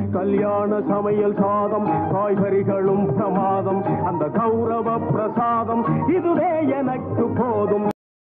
கல்யாண சமையல் சாதம் காய்கறிகளும் பிரமாதம் அந்த கௌரவ பிரசாதம் இதுவே எனக்கு போதும்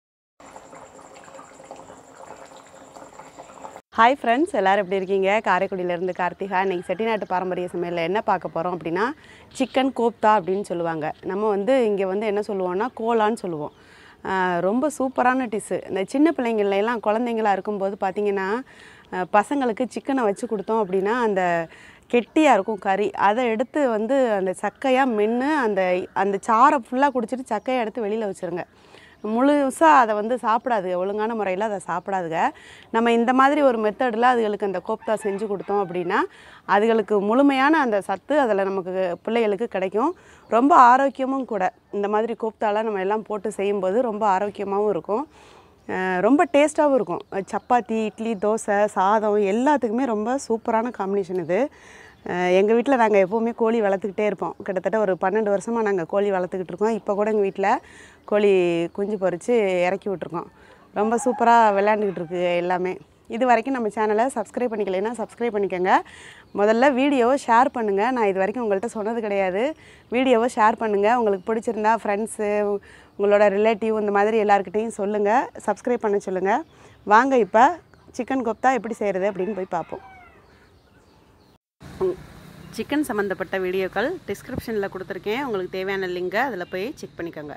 ஹாய் ஃப்ரெண்ட்ஸ் எல்லோரும் எப்படி இருக்கீங்க காரைக்குடியிலேருந்து கார்த்திகா இன்றைக்கி செட்டிநாட்டு பாரம்பரிய சமையலில் என்ன பார்க்க போகிறோம் அப்படின்னா சிக்கன் கோப்தா அப்படின்னு சொல்லுவாங்க நம்ம வந்து இங்கே வந்து என்ன சொல்லுவோம்னா கோலான்னு சொல்லுவோம் ஆஹ் ரொம்ப சூப்பரான டிஷ்ஷு இந்த சின்ன பிள்ளைங்கள்ல எல்லாம் குழந்தைங்களா இருக்கும்போது பார்த்திங்கன்னா ஆஹ் பசங்களுக்கு சிக்கனை வச்சு கொடுத்தோம் அப்படின்னா அந்த கெட்டியாக இருக்கும் கறி அதை எடுத்து வந்து அந்த சக்கையாக மென்று அந்த அந்த சாறை ஃபுல்லாக குடிச்சிட்டு சக்கையை எடுத்து வெளியில் வச்சுருங்க முழுசாக அதை வந்து சாப்பிடாதுங்க ஒழுங்கான முறையில் அதை சாப்பிடாதுங்க நம்ம இந்த மாதிரி ஒரு மெத்தடில் அதுகளுக்கு அந்த கோப்தா செஞ்சு கொடுத்தோம் அப்படின்னா அதுகளுக்கு முழுமையான அந்த சத்து அதில் நமக்கு பிள்ளைகளுக்கு கிடைக்கும் ரொம்ப ஆரோக்கியமும் கூட இந்த மாதிரி கோப்தாலாம் நம்ம எல்லாம் போட்டு செய்யும்போது ரொம்ப ஆரோக்கியமாகவும் இருக்கும் அஹ் ரொம்ப டேஸ்ட்டாகவும் இருக்கும் சப்பாத்தி இட்லி தோசை சாதம் எல்லாத்துக்குமே ரொம்ப சூப்பரான காம்பினேஷன் இது எங்கள் வீட்டில் நாங்கள் எப்போவுமே கோழி வளர்த்துக்கிட்டே இருப்போம் கிட்டத்தட்ட ஒரு பன்னெண்டு வருஷமாக நாங்கள் கோழி வளர்த்துக்கிட்டு இருக்கோம் இப்போ கூட எங்கள் வீட்டில் கோழி குஞ்சு பொரித்து இறக்கி விட்ருக்கோம் ரொம்ப சூப்பராக விளையாண்டுக்கிட்டு இருக்கு எல்லாமே இது வரைக்கும் நம்ம சேனலை சப்ஸ்கிரைப் பண்ணிக்கலைன்னா சப்ஸ்கிரைப் பண்ணிக்கோங்க முதல்ல வீடியோவை ஷேர் பண்ணுங்கள் நான் இது வரைக்கும் உங்கள்கிட்ட சொன்னது கிடையாது வீடியோவை ஷேர் பண்ணுங்கள் உங்களுக்கு பிடிச்சிருந்தா ஃப்ரெண்ட்ஸு உங்களோட ரிலேட்டிவ் இந்த மாதிரி எல்லாருக்கிட்டையும் சொல்லுங்கள் சப்ஸ்கிரைப் பண்ண சொல்லுங்கள் வாங்க இப்போ சிக்கன் கோப்தா எப்படி செய்கிறது அப்படின்னு போய் பார்ப்போம் சிக்கன் சம்மந்தப்பட்ட வீடியோக்கள் டிஸ்கிரிப்ஷனில் கொடுத்துருக்கேன் உங்களுக்கு தேவையான லிங்கை அதில் போய் செக் பண்ணிக்கோங்க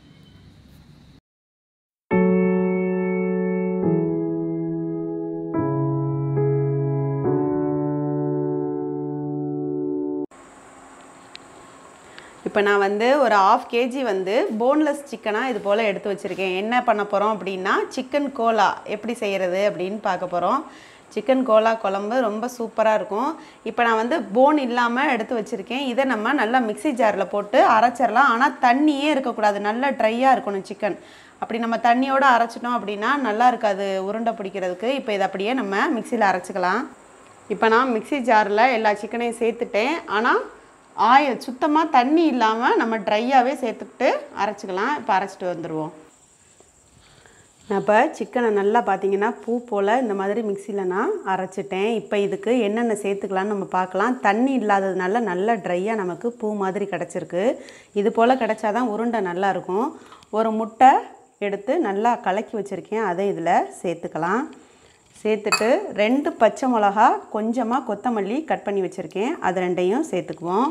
இப்போ நான் வந்து ஒரு ஆஃப் கேஜி வந்து போன்லெஸ் சிக்கனாக இது போல் எடுத்து வச்சுருக்கேன் என்ன பண்ண போகிறோம் அப்படின்னா சிக்கன் கோலா எப்படி செய்கிறது அப்படின்னு பார்க்க போகிறோம் சிக்கன் கோலா குழம்பு ரொம்ப சூப்பராக இருக்கும் இப்போ நான் வந்து போன் இல்லாமல் எடுத்து வச்சுருக்கேன் இதை நம்ம நல்லா மிக்ஸி ஜாரில் போட்டு அரைச்சிடலாம் ஆனால் தண்ணியே இருக்கக்கூடாது நல்லா ட்ரையாக இருக்கணும் சிக்கன் அப்படி நம்ம தண்ணியோடு அரைச்சிட்டோம் அப்படின்னா நல்லா இருக்காது உருண்டை பிடிக்கிறதுக்கு இப்போ இதை அப்படியே நம்ம மிக்சியில் அரைச்சிக்கலாம் இப்போ நான் மிக்ஸி ஜாரில் எல்லா சிக்கனையும் சேர்த்துட்டேன் ஆனால் ஆயில் சுத்தமாக தண்ணி இல்லாமல் நம்ம ட்ரையாகவே சேர்த்துக்கிட்டு அரைச்சிக்கலாம் இப்போ அரைச்சிட்டு வந்துடுவோம் நான் இப்போ சிக்கனை நல்லா பார்த்தீங்கன்னா பூ போல் இந்த மாதிரி மிக்சியில் நான் அரைச்சிட்டேன் இப்போ இதுக்கு என்னென்ன சேர்த்துக்கலான்னு நம்ம பார்க்கலாம் தண்ணி இல்லாததுனால நல்லா ட்ரையாக நமக்கு பூ மாதிரி கிடச்சிருக்கு இது போல் கிடச்சாதான் உருண்டை நல்லா இருக்கும் ஒரு முட்டை எடுத்து நல்லா கலக்கி வச்சுருக்கேன் அதை இதில் சேர்த்துக்கலாம் சேர்த்துட்டு ரெண்டு பச்சை மிளகா கொஞ்சமாக கொத்தமல்லி கட் பண்ணி வச்சுருக்கேன் அது ரெண்டையும் சேர்த்துக்குவோம்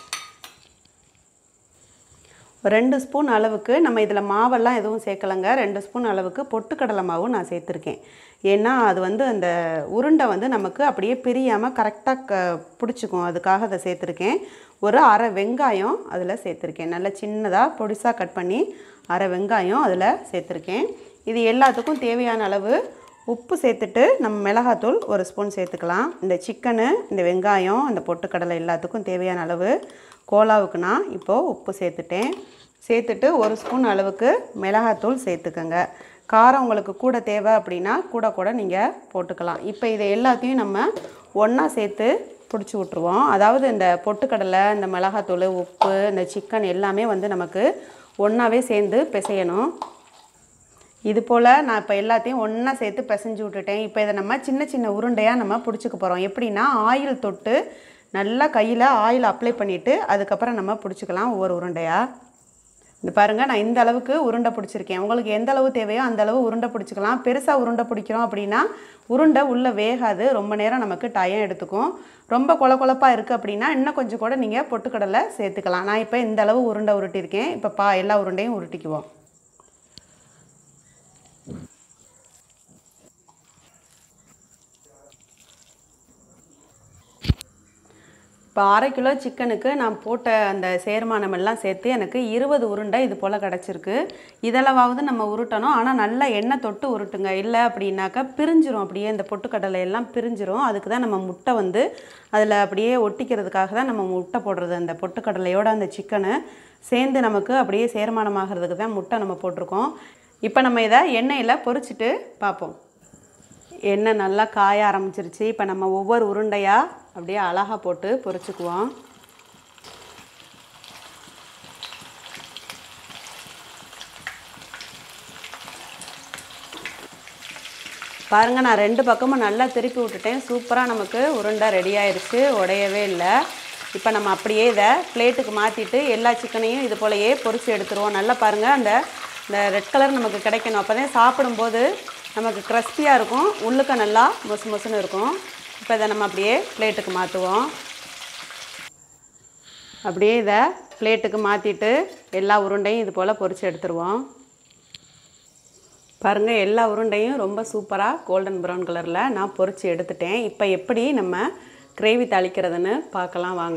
ரெண்டு ஸ்பூன் அளவுக்கு நம்ம இதில் மாவெல்லாம் எதுவும் சேர்க்கலைங்க ரெண்டு ஸ்பூன் அளவுக்கு பொட்டுக்கடலை மாவும் நான் சேர்த்துருக்கேன் ஏன்னா அது வந்து அந்த உருண்டை வந்து நமக்கு அப்படியே பிரியாமல் கரெக்டாக க பிடிச்சிக்கும் அதுக்காக அதை சேர்த்துருக்கேன் ஒரு அரை வெங்காயம் அதில் சேர்த்துருக்கேன் நல்லா சின்னதாக பொடிசாக கட் பண்ணி அரை வெங்காயம் அதில் சேர்த்துருக்கேன் இது எல்லாத்துக்கும் தேவையான அளவு உப்பு சேர்த்துட்டு நம்ம மிளகாத்தூள் ஒரு ஸ்பூன் சேர்த்துக்கலாம் இந்த சிக்கனு இந்த வெங்காயம் இந்த பொட்டுக்கடலை எல்லாத்துக்கும் தேவையான அளவு கோலாவுக்கு நான் இப்போது உப்பு சேர்த்துட்டேன் சேர்த்துட்டு ஒரு ஸ்பூன் அளவுக்கு மிளகாத்தூள் சேர்த்துக்கோங்க காரம் உங்களுக்கு கூட தேவை அப்படின்னா கூட கூட நீங்கள் போட்டுக்கலாம் இப்போ இதை எல்லாத்தையும் நம்ம ஒன்றா சேர்த்து பிடிச்சி விட்ருவோம் அதாவது இந்த பொட்டுக்கடலை இந்த மிளகாத்தூள் உப்பு இந்த சிக்கன் எல்லாமே வந்து நமக்கு ஒன்றாவே சேர்ந்து பிசையணும் இது போல் நான் இப்போ எல்லாத்தையும் ஒன்றா சேர்த்து பிசைஞ்சு விட்டுட்டேன் இப்போ இதை நம்ம சின்ன சின்ன உருண்டையாக நம்ம பிடிச்சிக்க போகிறோம் எப்படின்னா ஆயில் தொட்டு நல்லா கையில் ஆயில் அப்ளை பண்ணிவிட்டு அதுக்கப்புறம் நம்ம பிடிச்சிக்கலாம் ஒவ்வொரு உருண்டையாக இந்த பாருங்கள் நான் இந்த அளவுக்கு உருண்டை பிடிச்சிருக்கேன் உங்களுக்கு எந்த அளவு தேவையோ அந்த அளவு உருண்டை பிடிச்சிக்கலாம் பெருசாக உருண்டை பிடிக்கிறோம் அப்படின்னா உருண்டை உள்ளே வேகாது ரொம்ப நேரம் நமக்கு டயம் எடுத்துக்கும் ரொம்ப கொல கொலப்பாக இருக்குது அப்படின்னா இன்னும் கொஞ்சம் கூட நீங்கள் பொட்டுக்கடலை சேர்த்துக்கலாம் நான் இப்போ இந்த அளவு உருண்டை உருட்டியிருக்கேன் இப்போ பா எல்லா உருண்டையும் உருட்டிக்குவோம் இப்போ அரை கிலோ சிக்கனுக்கு நான் போட்ட அந்த சேர்மானம் எல்லாம் சேர்த்து எனக்கு இருபது உருண்டை இது போல் கிடச்சிருக்கு இதளவாவது நம்ம உருட்டணும் ஆனால் நல்லா எண்ணெய் தொட்டு உருட்டுங்க இல்லை அப்படின்னாக்கா பிரிஞ்சிரும் அப்படியே இந்த பொட்டுக்கடலை எல்லாம் பிரிஞ்சிரும் அதுக்கு தான் நம்ம முட்டை வந்து அதில் அப்படியே ஒட்டிக்கிறதுக்காக தான் நம்ம முட்டை போடுறது அந்த பொட்டுக்கடலையோட அந்த சிக்கனு சேர்ந்து நமக்கு அப்படியே சேர்மானமாகிறதுக்கு தான் முட்டை நம்ம போட்டிருக்கோம் இப்போ நம்ம இதை எண்ணெயில் பொரிச்சிட்டு பார்ப்போம் எண்ணெய் நல்லா காய ஆரம்பிச்சிருச்சு இப்போ நம்ம ஒவ்வொரு உருண்டையாக அப்படியே அழகாக போட்டு பொரிச்சுக்குவோம் பாருங்க நான் ரெண்டு பக்கமும் நல்லா திருப்பி விட்டுட்டேன் சூப்பராக நமக்கு உருண்டை ரெடி ஆயிருச்சு உடையவே இல்லை இப்போ நம்ம அப்படியே இதை பிளேட்டுக்கு மாற்றிட்டு எல்லா சிக்கனையும் இது போலயே பொரிச்சு எடுத்துருவோம் நல்லா பாருங்கள் அந்த இந்த ரெட் கலர் நமக்கு கிடைக்கணும் அப்போ தான் சாப்பிடும்போது நமக்கு கிறிஸ்பியாக இருக்கும் உள்ளுக்க நல்லா மொசு மொசுன்னு இருக்கும் இப்போ இதை நம்ம அப்படியே பிளேட்டுக்கு மாற்றுவோம் அப்படியே இதை பிளேட்டுக்கு மாற்றிட்டு எல்லா உருண்டையும் இது போல் பொரிச்சு எடுத்துருவோம் பாருங்கள் எல்லா உருண்டையும் ரொம்ப சூப்பராக கோல்டன் ப்ரௌன் கலரில் நான் பொரிச்சு எடுத்துட்டேன் இப்போ எப்படி நம்ம கிரேவி தாளிக்கிறதுன்னு பார்க்கலாம் வாங்க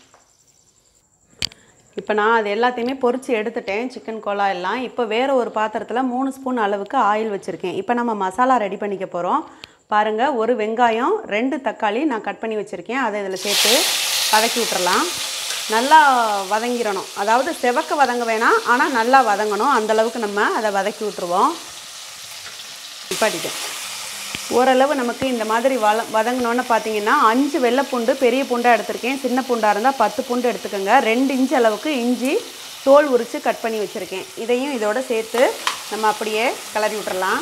இப்போ நான் அது எல்லாத்தையுமே பொரிச்சு எடுத்துட்டேன் சிக்கன் கோலா எல்லாம் இப்போ வேறு ஒரு பாத்திரத்தில் மூணு ஸ்பூன் அளவுக்கு ஆயில் வச்சுருக்கேன் இப்போ நம்ம மசாலா ரெடி பண்ணிக்க போகிறோம் பாருங்கள் ஒரு வெங்காயம் ரெண்டு தக்காளி நான் கட் பண்ணி வச்சுருக்கேன் அதை இதில் சேர்த்து வதக்கி விட்டுறலாம் நல்லா வதங்கிடணும் அதாவது செவக்க வதங்க வேணாம் ஆனால் நல்லா வதங்கணும் அந்தளவுக்கு நம்ம அதை வதக்கி விட்டுருவோம் நிப்பாட்டிட்டேன் ஓரளவு நமக்கு இந்த மாதிரி வள வதங்கினோன்னு பார்த்தீங்கன்னா அஞ்சு வெள்ளை பூண்டு பெரிய பூண்டாக எடுத்திருக்கேன் சின்ன பூண்டாக இருந்தால் பத்து பூண்டு எடுத்துக்கோங்க ரெண்டு இன்ச்சு அளவுக்கு இஞ்சி தோல் உரித்து கட் பண்ணி வச்சுருக்கேன் இதையும் இதோட சேர்த்து நம்ம அப்படியே கிளறி விட்டுறலாம்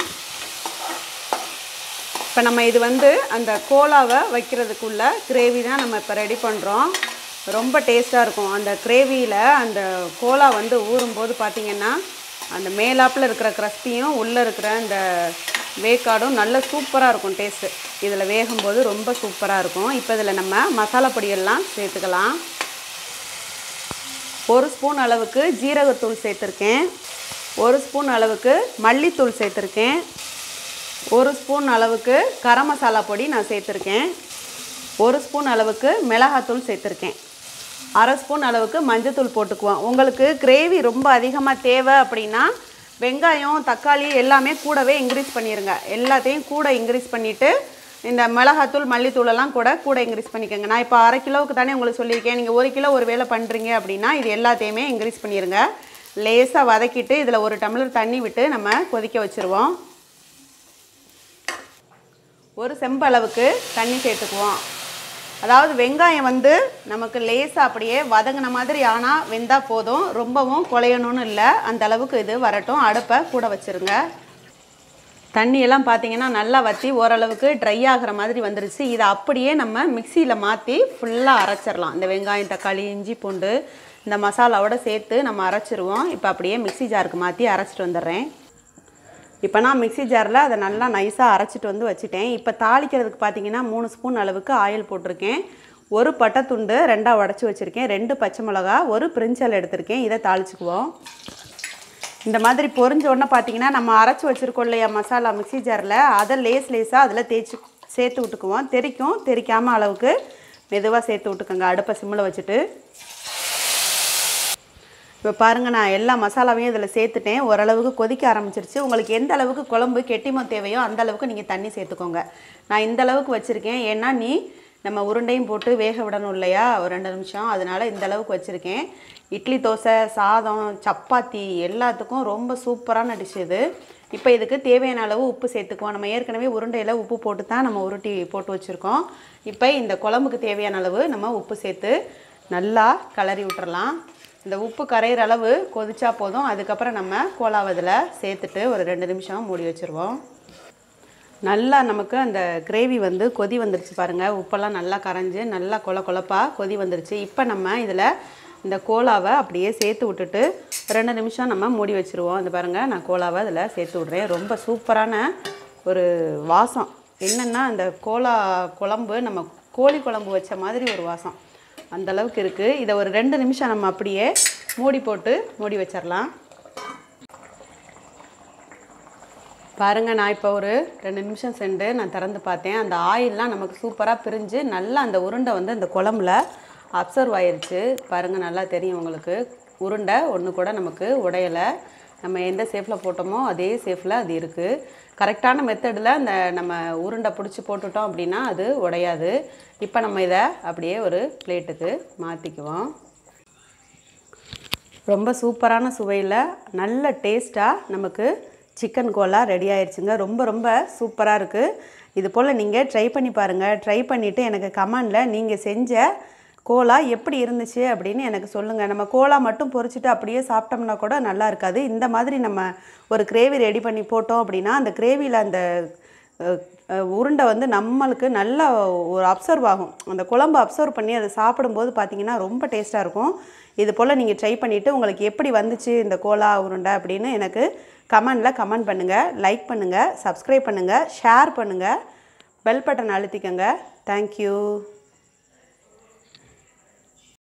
இப்போ நம்ம இது வந்து அந்த கோலாவை வைக்கிறதுக்குள்ள கிரேவி தான் நம்ம இப்போ ரெடி பண்ணுறோம் ரொம்ப டேஸ்ட்டாக இருக்கும் அந்த கிரேவியில் அந்த கோலா வந்து ஊறும்போது பார்த்திங்கன்னா அந்த மேலாப்பில் இருக்கிற கிரஸ்பியும் உள்ளே இருக்கிற அந்த வேக்காடும் நல்ல சூப்பராக இருக்கும் டேஸ்ட்டு இதில் வேகும்போது ரொம்ப சூப்பராக இருக்கும் இப்போ இதில் நம்ம மசாலா பொடியெல்லாம் சேர்த்துக்கலாம் ஒரு ஸ்பூன் அளவுக்கு ஜீரகத்தூள் சேர்த்துருக்கேன் ஒரு ஸ்பூன் அளவுக்கு மல்லித்தூள் சேர்த்துருக்கேன் ஒரு ஸ்பூன் அளவுக்கு கரம் மசாலா பொடி நான் சேர்த்துருக்கேன் ஒரு ஸ்பூன் அளவுக்கு மிளகாத்தூள் சேர்த்துருக்கேன் அரை ஸ்பூன் அளவுக்கு மஞ்சத்தூள் போட்டுக்குவோம் உங்களுக்கு கிரேவி ரொம்ப அதிகமாக தேவை அப்படின்னா வெங்காயம் தக்காளி எல்லாமே கூடவே இன்க்ரீஸ் பண்ணிடுங்க எல்லாத்தையும் கூட இன்க்ரீஸ் பண்ணிவிட்டு இந்த மிளகாத்தூள் மல்லித்தூளெல்லாம் கூட கூட இன்க்ரீஸ் பண்ணிக்கோங்க நான் இப்போ அரை கிலோவுக்கு தானே உங்களுக்கு சொல்லியிருக்கேன் நீங்கள் ஒரு கிலோ ஒரு வேலை பண்ணுறீங்க அப்படின்னா இது எல்லாத்தையுமே இன்க்ரீஸ் பண்ணிடுங்க லேசாக வதக்கிட்டு இதில் ஒரு டம்ளர் தண்ணி விட்டு நம்ம கொதிக்க வச்சுருவோம் ஒரு செம்பு அளவுக்கு தண்ணி சேர்த்துக்குவோம் அதாவது வெங்காயம் வந்து நமக்கு லேசாக அப்படியே வதங்கின மாதிரி ஆனால் வெந்தால் போதும் ரொம்பவும் குழையணும்னு இல்லை அந்த அளவுக்கு இது வரட்டும் அடுப்பை கூட வச்சுருங்க தண்ணியெல்லாம் பார்த்தீங்கன்னா நல்லா வற்றி ஓரளவுக்கு ட்ரை ஆகிற மாதிரி வந்துருச்சு இதை அப்படியே நம்ம மிக்சியில் மாற்றி ஃபுல்லாக அரைச்சிடலாம் இந்த வெங்காயம் தக்காளி இஞ்சி பூண்டு இந்த மசாலாவோட சேர்த்து நம்ம அரைச்சிருவோம் இப்போ அப்படியே மிக்ஸி ஜாருக்கு மாற்றி அரைச்சிட்டு வந்துடுறேன் இப்போ நான் மிக்ஸி ஜாரில் அதை நல்லா நைஸாக அரைச்சிட்டு வந்து வச்சுட்டேன் இப்போ தாளிக்கிறதுக்கு பார்த்தீங்கன்னா மூணு ஸ்பூன் அளவுக்கு ஆயில் போட்டிருக்கேன் ஒரு பட்டை துண்டு ரெண்டாக உடச்சி வச்சுருக்கேன் ரெண்டு பச்சை மிளகா ஒரு பிரிஞ்சல் எடுத்திருக்கேன் இதை தாளிச்சுக்குவோம் இந்த மாதிரி பொரிஞ்ச உடனே பார்த்தீங்கன்னா நம்ம அரைச்சி வச்சுருக்கோம் இல்லையா மசாலா மிக்ஸி ஜாரில் அதை லேஸ் லேஸாக அதில் தேய்ச்சி சேர்த்து விட்டுக்குவோம் தெறிக்கும் தெறிக்காமல் அளவுக்கு மெதுவாக சேர்த்து விட்டுக்கோங்க அடுப்பை சிம்மில் வச்சுட்டு இப்போ பாருங்கள் நான் எல்லா மசாலாவையும் இதில் சேர்த்துட்டேன் ஓரளவுக்கு கொதிக்க ஆரம்பிச்சிருச்சு உங்களுக்கு எந்த அளவுக்கு குழம்பு கெட்டிமோ தேவையோ அந்த அளவுக்கு நீங்கள் தண்ணி சேர்த்துக்கோங்க நான் இந்த அளவுக்கு வச்சுருக்கேன் ஏன்னா நீ நம்ம உருண்டையும் போட்டு வேக விடணும் இல்லையா ஒரு ரெண்டு நிமிஷம் அதனால் இந்த அளவுக்கு வச்சுருக்கேன் இட்லி தோசை சாதம் சப்பாத்தி எல்லாத்துக்கும் ரொம்ப சூப்பரான டிஷ் இது இப்போ இதுக்கு தேவையான அளவு உப்பு சேர்த்துக்குவோம் நம்ம ஏற்கனவே உருண்டையில் உப்பு போட்டு தான் நம்ம உருட்டி போட்டு வச்சுருக்கோம் இப்போ இந்த குழம்புக்கு தேவையான அளவு நம்ம உப்பு சேர்த்து நல்லா கிளறி விட்டுறலாம் இந்த உப்பு கரையிற அளவு கொதிச்சா போதும் அதுக்கப்புறம் நம்ம கோலாவதில் சேர்த்துட்டு ஒரு ரெண்டு நிமிஷம் மூடி வச்சுருவோம் நல்லா நமக்கு அந்த கிரேவி வந்து கொதி வந்துருச்சு பாருங்கள் உப்பெல்லாம் நல்லா கரைஞ்சு நல்லா கொல கொலப்பாக கொதி வந்துருச்சு இப்போ நம்ம இதில் இந்த கோலாவை அப்படியே சேர்த்து விட்டுட்டு ரெண்டு நிமிஷம் நம்ம மூடி வச்சுருவோம் இந்த பாருங்கள் நான் கோலாவை அதில் சேர்த்து விட்றேன் ரொம்ப சூப்பரான ஒரு வாசம் என்னென்னா அந்த கோலா குழம்பு நம்ம கோழி குழம்பு வச்ச மாதிரி ஒரு வாசம் அந்த அளவுக்கு இருக்குது இதை ஒரு ரெண்டு நிமிஷம் நம்ம அப்படியே மூடி போட்டு மூடி வச்சிடலாம் பாருங்கள் நான் இப்போ ஒரு ரெண்டு நிமிஷம் சென்று நான் திறந்து பார்த்தேன் அந்த ஆயிலெலாம் நமக்கு சூப்பராக பிரிஞ்சு நல்லா அந்த உருண்டை வந்து அந்த குழம்புல அப்சர்வ் ஆயிருச்சு பாருங்கள் நல்லா தெரியும் உங்களுக்கு உருண்டை ஒன்று கூட நமக்கு உடையலை நம்ம எந்த சேஃபில் போட்டோமோ அதே சேஃபில் அது இருக்குது கரெக்டான மெத்தடில் அந்த நம்ம உருண்டை பிடிச்சி போட்டுட்டோம் அப்படின்னா அது உடையாது இப்போ நம்ம இதை அப்படியே ஒரு பிளேட்டுக்கு மாற்றிக்குவோம் ரொம்ப சூப்பரான சுவையில் நல்ல டேஸ்ட்டாக நமக்கு சிக்கன் கோலா ரெடி ஆயிடுச்சுங்க ரொம்ப ரொம்ப சூப்பராக இருக்குது இது போல் நீங்கள் ட்ரை பண்ணி பாருங்கள் ட்ரை பண்ணிவிட்டு எனக்கு கமெண்டில் நீங்கள் செஞ்ச கோலா எப்படி இருந்துச்சு அப்படின்னு எனக்கு சொல்லுங்கள் நம்ம கோலா மட்டும் பொரிச்சிட்டு அப்படியே சாப்பிட்டோம்னா கூட நல்லா இருக்காது இந்த மாதிரி நம்ம ஒரு கிரேவி ரெடி பண்ணி போட்டோம் அப்படின்னா அந்த கிரேவியில் அந்த அஹ், அஹ், உருண்டை வந்து நம்மளுக்கு நல்லா ஒரு அப்சர்வ் ஆகும் அந்த குழம்பு அப்சர்வ் பண்ணி அதை சாப்பிடும்போது பார்த்தீங்கன்னா ரொம்ப டேஸ்ட்டாக இருக்கும் இது போல் நீங்கள் ட்ரை பண்ணிவிட்டு உங்களுக்கு எப்படி வந்துச்சு இந்த கோலா உருண்டை அப்படின்னு எனக்கு கமெண்டில் கமெண்ட் பண்ணுங்கள் லைக் பண்ணுங்கள் சப்ஸ்கிரைப் பண்ணுங்கள் ஷேர் பண்ணுங்கள் பெல் பட்டன் அழுத்திக்கங்க தேங்க்யூ